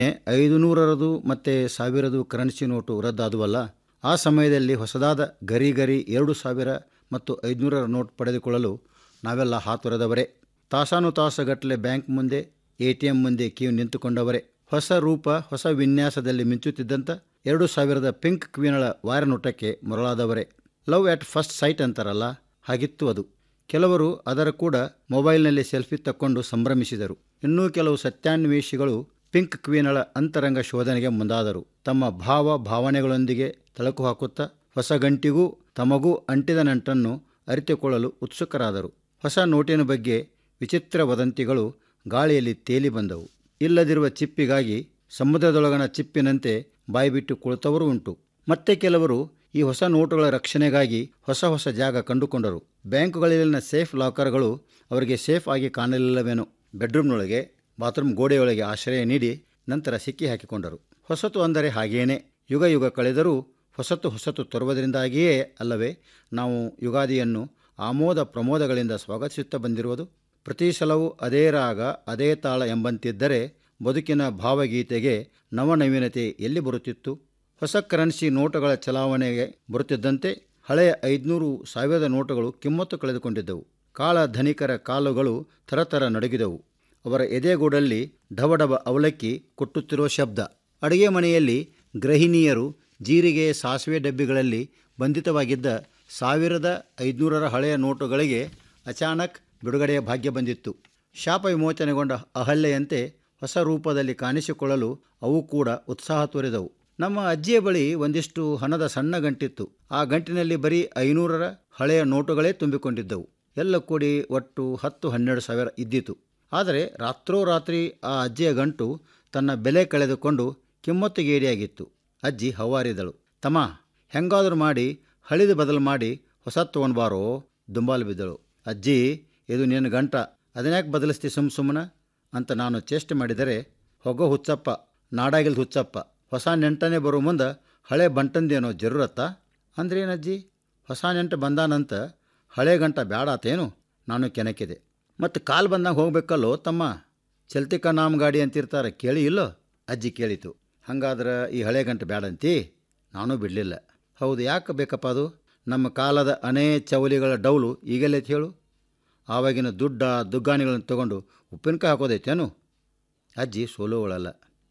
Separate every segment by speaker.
Speaker 1: ಐದುನೂರರದು ಮತ್ತು ಸಾವಿರದು currency note ರದ್ದಾದುವಲ್ಲ ಆ ಸಮಯದಲ್ಲಿ ಹೊಸದಾದ ಗರಿ ಗರಿ ಎರಡು ಸಾವಿರ ಮತ್ತು ಐದುನೂರರ ನೋಟ್ ಪಡೆದುಕೊಳ್ಳಲು ನಾವೆಲ್ಲ ಹಾತೊರೆದವರೇ ತಾಸಾನು ತಾಸುಗಟ್ಟಲೆ ಬ್ಯಾಂಕ್ ಮುಂದೆ ಎ ಟಿ ಎಂ ಮುಂದೆ ಕ್ಯೂ ನಿಂತುಕೊಂಡವರೇ ಹೊಸ ರೂಪ ಹೊಸ ವಿನ್ಯಾಸದಲ್ಲಿ ಮಿಂಚುತ್ತಿದ್ದಂಥ ಎರಡು ಸಾವಿರದ ಪಿಂಕ್ ಕ್ವೀನಳ ವಾರನೋಟಕ್ಕೆ ಮರಳಾದವರೇ ಲವ್ ಆಟ್ ಫಸ್ಟ್ ಸೈಟ್ ಅಂತಾರಲ್ಲ ಹಾಗಿತ್ತು ಅದು ಕೆಲವರು ಅದರ ಕೂಡ ಮೊಬೈಲ್ನಲ್ಲಿ ಸೆಲ್ಫಿ ತಕ್ಕೊಂಡು ಸಂಭ್ರಮಿಸಿದರು ಇನ್ನೂ ಕೆಲವು ಸತ್ಯಾನ್ವೇಷಿಗಳು ಪಿಂಕ್ ಕ್ವೀನಳ ಅಂತರಂಗ ಶೋಧನೆಗೆ ಮುಂದಾದರು ತಮ್ಮ ಭಾವ ಭಾವನೆಗಳೊಂದಿಗೆ ತಳಕು ಹಾಕುತ್ತಾ ಹೊಸ ಗಂಟಿಗೂ ತಮಗೂ ಅಂಟಿದ ನಂಟನ್ನು ಅರಿತುಕೊಳ್ಳಲು ಉತ್ಸುಕರಾದರು ಹೊಸ ನೋಟಿನ ಬಗ್ಗೆ ವಿಚಿತ್ರ ವದಂತಿಗಳು ಗಾಳಿಯಲ್ಲಿ ತೇಲಿ ಬಂದವು ಇಲ್ಲದಿರುವ ಚಿಪ್ಪಿಗಾಗಿ ಸಮುದ್ರದೊಳಗಣ ಚಿಪ್ಪಿನಂತೆ ಬಾಯಿಬಿಟ್ಟು ಕುಳಿತವರೂ ಉಂಟು ಮತ್ತೆ ಕೆಲವರು ಈ ಹೊಸ ನೋಟುಗಳ ರಕ್ಷಣೆಗಾಗಿ ಹೊಸ ಹೊಸ ಜಾಗ ಕಂಡುಕೊಂಡರು ಬ್ಯಾಂಕುಗಳಲ್ಲಿನ ಸೇಫ್ ಲಾಕರ್ಗಳು ಅವರಿಗೆ ಸೇಫ್ ಆಗಿ ಕಾಣಲಿಲ್ಲವೇನೋ ಬೆಡ್ರೂಮ್ನೊಳಗೆ ಬಾತ್ರೂಮ್ ಗೋಡೆಯೊಳಗೆ ಆಶ್ರಯ ನೀಡಿ ನಂತರ ಸಿಕ್ಕಿ ಹಾಕಿಕೊಂಡರು ಹೊಸತು ಅಂದರೆ ಹಾಗೇನೇ ಯುಗ ಯುಗ ಕಳೆದರೂ ಹೊಸತು ಹೊಸತು ತರುವುದರಿಂದಾಗಿಯೇ ಅಲ್ಲವೇ ನಾವು ಯುಗಾದಿಯನ್ನು ಆಮೋದ ಪ್ರಮೋದಗಳಿಂದ ಸ್ವಾಗತಿಸುತ್ತಾ ಬಂದಿರುವುದು ಪ್ರತಿ ಸಲವೂ ಅದೇ ರಾಗ ಅದೇ ತಾಳ ಎಂಬಂತಿದ್ದರೆ ಬದುಕಿನ ಭಾವಗೀತೆಗೆ ನವನವೀನತೆ ಎಲ್ಲಿ ಬರುತ್ತಿತ್ತು ಹೊಸ ಕರೆನ್ಸಿ ನೋಟುಗಳ ಚಲಾವಣೆಗೆ ಬರುತ್ತಿದ್ದಂತೆ ಹಳೆಯ ಐದುನೂರು ಸಾವಿರದ ನೋಟುಗಳು ಕಿಮ್ಮತ್ತು ಕಳೆದುಕೊಂಡಿದ್ದವು ಕಾಳ ಧನಿಕರ ಕಾಲುಗಳು ಥರಥರ ನಡುಗಿದವು ಅವರ ಎದೆಗೂಡಲ್ಲಿ ಢವಢವ ಅವಲಕ್ಕಿ ಕೊಟ್ಟುತ್ತಿರುವ ಶಬ್ದ ಅಡುಗೆ ಮನೆಯಲ್ಲಿ ಗೃಹಿಣಿಯರು ಜೀರಿಗೆ ಸಾಸಿವೆ ಡಬ್ಬಿಗಳಲ್ಲಿ ಬಂಧಿತವಾಗಿದ್ದ ಸಾವಿರದ ಐದುನೂರರ ಹಳೆಯ ನೋಟುಗಳಿಗೆ ಅಚಾನಕ್ ಬಿಡುಗಡೆಯ ಭಾಗ್ಯ ಬಂದಿತ್ತು ಶಾಪ ವಿಮೋಚನೆಗೊಂಡ ಅಹಲ್ಯೆಯಂತೆ ಹೊಸ ರೂಪದಲ್ಲಿ ಕಾಣಿಸಿಕೊಳ್ಳಲು ಅವು ಕೂಡ ಉತ್ಸಾಹ ತೋರಿದವು ನಮ್ಮ ಅಜ್ಜಿಯ ಬಳಿ ಒಂದಿಷ್ಟು ಹಣದ ಸಣ್ಣ ಗಂಟಿತ್ತು ಆ ಗಂಟಿನಲ್ಲಿ ಬರೀ ಐನೂರರ ಹಳೆಯ ನೋಟುಗಳೇ ತುಂಬಿಕೊಂಡಿದ್ದವು ಎಲ್ಲ ಕೂಡಿ ಒಟ್ಟು ಹತ್ತು ಹನ್ನೆರಡು ಸಾವಿರ ಇದ್ದಿತು ಆದರೆ ರಾತ್ರೋರಾತ್ರಿ ಆ ಅಜ್ಜಿಯ ಗಂಟು ತನ್ನ ಬೆಲೆ ಕಳೆದುಕೊಂಡು ಕಿಮ್ಮತ್ತಿಗೇಡಿಯಾಗಿತ್ತು ಅಜ್ಜಿ ಹವಾರಿದಳು ತಮ್ಮ ಹೆಂಗಾದರೂ ಮಾಡಿ ಹಳಿದು ಬದಲು ಮಾಡಿ ಹೊಸ ತೊಗೊಂಡ್ಬಾರೋ ದುಂಬಾಲು ಬಿದ್ದಳು ಅಜ್ಜಿ ಇದು ನಿನ್ನ ಗಂಟ ಅದನ್ಯಾಕೆ ಬದಲಿಸ್ತಿ ಸುಮ್ ಸುಮ್ಮನ ಅಂತ ನಾನು ಚೇಷ್ಟೆ ಮಾಡಿದರೆ ಹೊಗೋ ಹುಚ್ಚಪ್ಪ ನಾಡಾಗಿಲ್ದ ಹುಚ್ಚಪ್ಪ ಹೊಸ ನೆಂಟನೇ ಬರೋ ಮುಂದೆ ಹಳೆ ಬಂಟಂದೇನೋ ಜರೂರತ್ತ ಅಂದ್ರೇನಜ್ಜಿ ಹೊಸ ನೆಂಟ ಬಂದಾನಂತ ಹಳೆ ಗಂಟ ಬ್ಯಾಡಾತೇನು ನಾನು ಕೆನಕಿದೆ ಮತ್ತು ಕಾಲು ಬಂದಾಗ ಹೋಗ್ಬೇಕಲ್ಲೋ ತಮ್ಮ ಚಲ್ತಿಕ ನಾಮ್ ಗಾಡಿ ಅಂತಿರ್ತಾರೆ ಕೇಳಿ ಇಲ್ಲೋ ಅಜ್ಜಿ ಕೇಳಿತು ಹಂಗಾದ್ರೆ ಈ ಹಳೆ ಗಂಟೆ ಬ್ಯಾಡಂತಿ ನಾನೂ ಬಿಡಲಿಲ್ಲ ಹೌದು ಯಾಕೆ ಬೇಕಪ್ಪ ಅದು ನಮ್ಮ ಕಾಲದ ಅನೇ ಚವಲಿಗಳ ಡೌಲು ಈಗೆಲ್ಲೈತೆ ಹೇಳು ಆವಾಗಿನ ದುಡ್ಡ ದುಗ್ಗಾನಿಗಳನ್ನು ತಗೊಂಡು ಉಪ್ಪಿನಕಾಯಿ ಹಾಕೋದೈತೇನು ಅಜ್ಜಿ ಸೋಲುವಳಲ್ಲ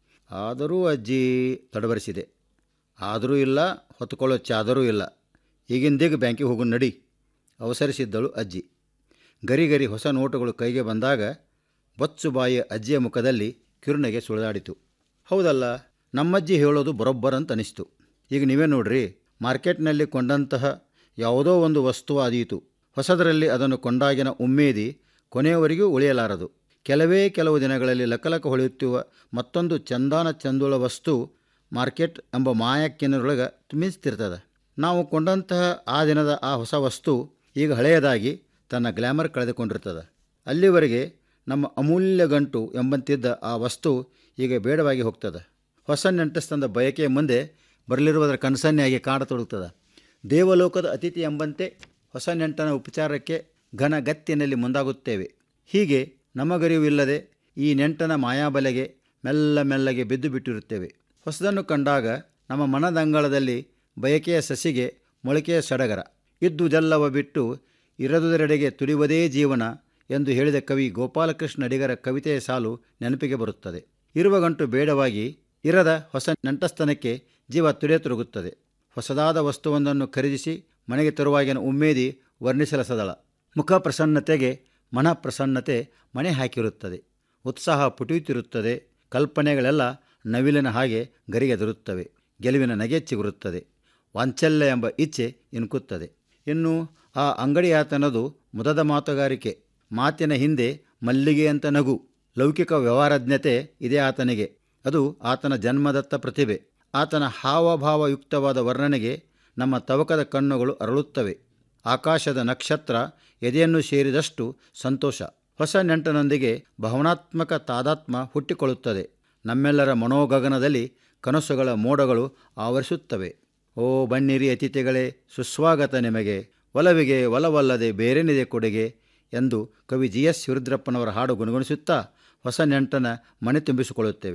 Speaker 1: ಆದರೂ ಅಜ್ಜಿ ತಡಬರಿಸಿದೆ ಆದರೂ ಇಲ್ಲ ಹೊತ್ಕೊಳ್ಳೋ ಚಾದರೂ ಇಲ್ಲ ಈಗಿಂದೀಗ ಬ್ಯಾಂಕಿಗೆ ಹೋಗು ನಡಿ ಅವಸರಿಸಿದ್ದಳು ಅಜ್ಜಿ ಗರಿ ಗರಿ ಹೊಸ ನೋಟುಗಳು ಕೈಗೆ ಬಂದಾಗ ಬೊಚ್ಚು ಬಾಯಿಯ ಅಜ್ಜಿಯ ಮುಖದಲ್ಲಿ ಕಿರುನಗೆ ಸುಳಿದಾಡಿತು ಹೌದಲ್ಲ ನಮ್ಮಜ್ಜಿ ಹೇಳೋದು ಬರೋಬ್ಬರಂತ ಅನಿಸ್ತು ಈಗ ನೀವೇ ನೋಡ್ರಿ ಮಾರ್ಕೆಟ್ನಲ್ಲಿ ಕೊಂಡಂತಹ ಯಾವುದೋ ಒಂದು ವಸ್ತು ಆದೀತು ಹೊಸದರಲ್ಲಿ ಅದನ್ನು ಕೊಂಡಾಗಿನ ಉಮ್ಮೇದಿ ಕೊನೆಯವರೆಗೂ ಉಳಿಯಲಾರದು ಕೆಲವೇ ಕೆಲವು ದಿನಗಳಲ್ಲಿ ಲಕಲಕ ಹೊಳೆಯುತ್ತಿರುವ ಮತ್ತೊಂದು ಚಂದಾನ ಚಂದುಳ ವಸ್ತು ಮಾರ್ಕೆಟ್ ಎಂಬ ಮಾಯಕ್ಕಿನರೊಳಗೆ ತುಂಬಿಸ್ತಿರ್ತದೆ ನಾವು ಕೊಂಡಂತಹ ಆ ದಿನದ ಆ ಹೊಸ ವಸ್ತು ಈಗ ಹಳೆಯದಾಗಿ ತನ್ನ ಗ್ಲ್ಯಾಮರ್ ಕಳೆದುಕೊಂಡಿರ್ತದೆ ಅಲ್ಲಿವರೆಗೆ ನಮ್ಮ ಅಮೂಲ್ಯ ಗಂಟು ಎಂಬಂತಿದ್ದ ಆ ವಸ್ತು ಈಗ ಬೇಡವಾಗಿ ಹೋಗ್ತದೆ ಹೊಸ ನೆಂಟಸ್ತಂದ ಬಯಕೆಯ ಮುಂದೆ ಬರಲಿರುವುದರ ಕನಸನ್ನೆಯಾಗಿ ಕಾಡತೊಡಗ್ತದೆ ದೇವಲೋಕದ ಅತಿಥಿ ಎಂಬಂತೆ ಹೊಸ ನೆಂಟನ ಉಪಚಾರಕ್ಕೆ ಘನ ಗತ್ತಿನಲ್ಲಿ ಮುಂದಾಗುತ್ತೇವೆ ಹೀಗೆ ನಮಗರಿವಿಲ್ಲದೆ ಈ ನೆಂಟನ ಮಾಯಾಬಲೆಗೆ ಮೆಲ್ಲ ಮೆಲ್ಲಗೆ ಬಿದ್ದು ಬಿಟ್ಟಿರುತ್ತೇವೆ ಹೊಸದನ್ನು ಕಂಡಾಗ ನಮ್ಮ ಮನದಂಗಳದಲ್ಲಿ ಬಯಕೆಯ ಸಸಿಗೆ ಮೊಳಕೆಯ ಸಡಗರ ಇದ್ದುದೆಲ್ಲವ ಬಿಟ್ಟು ಇರದುದರೆಡೆಗೆ ತುಳಿಯುವುದೇ ಜೀವನ ಎಂದು ಹೇಳಿದ ಕವಿ ಗೋಪಾಲಕೃಷ್ಣ ಅಡಿಗರ ಕವಿತೆಯ ಸಾಲು ನೆನಪಿಗೆ ಬರುತ್ತದೆ ಇರುವ ಗಂಟು ಬೇಡವಾಗಿ ಇರದ ಹೊಸ ನೆಂಟಸ್ತನಕ್ಕೆ ಜೀವ ತುಳಿಯತೊಡಗುತ್ತದೆ ಹೊಸದಾದ ವಸ್ತುವೊಂದನ್ನು ಖರೀದಿಸಿ ಮನೆಗೆ ತರುವಾಗಿನ ಉಮ್ಮೇದಿ ವರ್ಣಿಸಲಸದಳ ಮುಖ ಪ್ರಸನ್ನತೆಗೆ ಮನ ಪ್ರಸನ್ನತೆ ಮನೆ ಹಾಕಿರುತ್ತದೆ ಉತ್ಸಾಹ ಪುಟಿಯುತ್ತಿರುತ್ತದೆ ಕಲ್ಪನೆಗಳೆಲ್ಲ ನವಿಲಿನ ಹಾಗೆ ಗರಿಗೆದರುತ್ತವೆ ಗೆಲುವಿನ ನಗೆ ಚಿಗುರುತ್ತದೆ ವಾಂಚಲ್ಯ ಎಂಬ ಇಚ್ಛೆ ಇಣುಕುತ್ತದೆ ಇನ್ನು ಆ ಅಂಗಡಿಯಾತನದು ಮುದದ ಮಾತುಗಾರಿಕೆ ಮಾತಿನ ಹಿಂದೆ ಮಲ್ಲಿಗೆ ಅಂತ ನಗು ಲೌಕಿಕ ವ್ಯವಹಾರಜ್ಞತೆ ಇದೆ ಆತನಿಗೆ ಅದು ಆತನ ಜನ್ಮದತ್ತ ಪ್ರತಿಭೆ ಆತನ ಹಾವಭಾವಯುಕ್ತವಾದ ವರ್ಣನೆಗೆ ನಮ್ಮ ತವಕದ ಕಣ್ಣುಗಳು ಅರಳುತ್ತವೆ ಆಕಾಶದ ನಕ್ಷತ್ರ ಎದೆಯನ್ನು ಸೇರಿದಷ್ಟು ಸಂತೋಷ ಹೊಸ ನೆಂಟನೊಂದಿಗೆ ಭಾವನಾತ್ಮಕ ತಾದಾತ್ಮ ಹುಟ್ಟಿಕೊಳ್ಳುತ್ತದೆ ನಮ್ಮೆಲ್ಲರ ಮನೋಗಗನದಲ್ಲಿ ಕನಸುಗಳ ಮೋಡಗಳು ಆವರಿಸುತ್ತವೆ ಓ ಬನ್ನಿರಿ ಅತಿಥಿಗಳೇ ಸುಸ್ವಾಗತ ನಿಮಗೆ ಒಲವಿಗೆ ಒಲವಲ್ಲದೆ ಬೇರೇನಿದೆ ಕೊಡುಗೆ ಎಂದು ಕವಿ ಜಿ ಎಸ್ ಶಿವರುದ್ರಪ್ಪನವರ ಹಾಡು ಗುಣಗುಣಿಸುತ್ತಾ ಹೊಸ ನೆಂಟನ ಮನೆ ತುಂಬಿಸಿಕೊಳ್ಳುತ್ತೇವೆ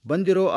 Speaker 1: ಬಂದಿರೋ